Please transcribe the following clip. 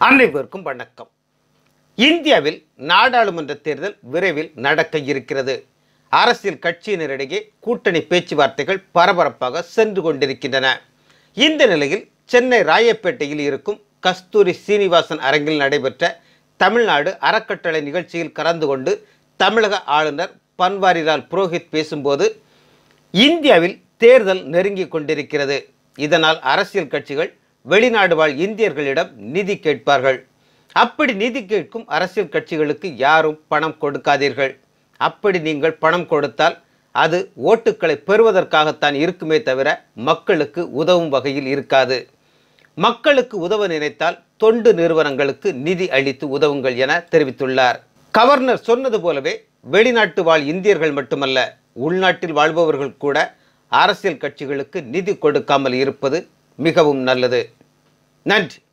அனைவருக்கும் வணக்கம் இந்தியாவில் நாடாளுமன்ற தேர்தல் விரைவில் நடக்க இருக்கிறது அரசியல் கட்சியினரிடையே கூட்டணி பேச்சுவார்த்தைகள் பரபரப்பாக சென்று கொண்டிருக்கின்றன இந்த நிலையில் சென்னை ராயப்பேட்டையில் இருக்கும் கஸ்தூரி சீனிவாசன் அரங்கில் நடைபெற்ற தமிழ்நாடு அறக்கட்டளை நிகழ்ச்சியில் கலந்து கொண்டு தமிழக ஆளுநர் பன்வாரிலால் புரோஹித் பேசும்போது இந்தியாவில் தேர்தல் நெருங்கிக் கொண்டிருக்கிறது இதனால் அரசியல் கட்சிகள் வெளிநாடு வாழ் இந்தியர்களிடம் நிதி கேட்பார்கள் அப்படி நிதி கேட்கும் அரசியல் கட்சிகளுக்கு யாரும் பணம் கொடுக்காதீர்கள் அப்படி நீங்கள் பணம் கொடுத்தால் அது ஓட்டுக்களை பெறுவதற்காகத்தான் இருக்குமே தவிர மக்களுக்கு உதவும் வகையில் இருக்காது மக்களுக்கு உதவ நினைத்தால் தொண்டு நிறுவனங்களுக்கு நிதி அளித்து உதவுங்கள் என தெரிவித்துள்ளார் கவர்னர் சொன்னது போலவே வெளிநாட்டு வாழ் இந்தியர்கள் மட்டுமல்ல உள்நாட்டில் வாழ்பவர்கள் கூட அரசியல் கட்சிகளுக்கு நிதி கொடுக்காமல் இருப்பது மிகவும் நல்லது நன்றி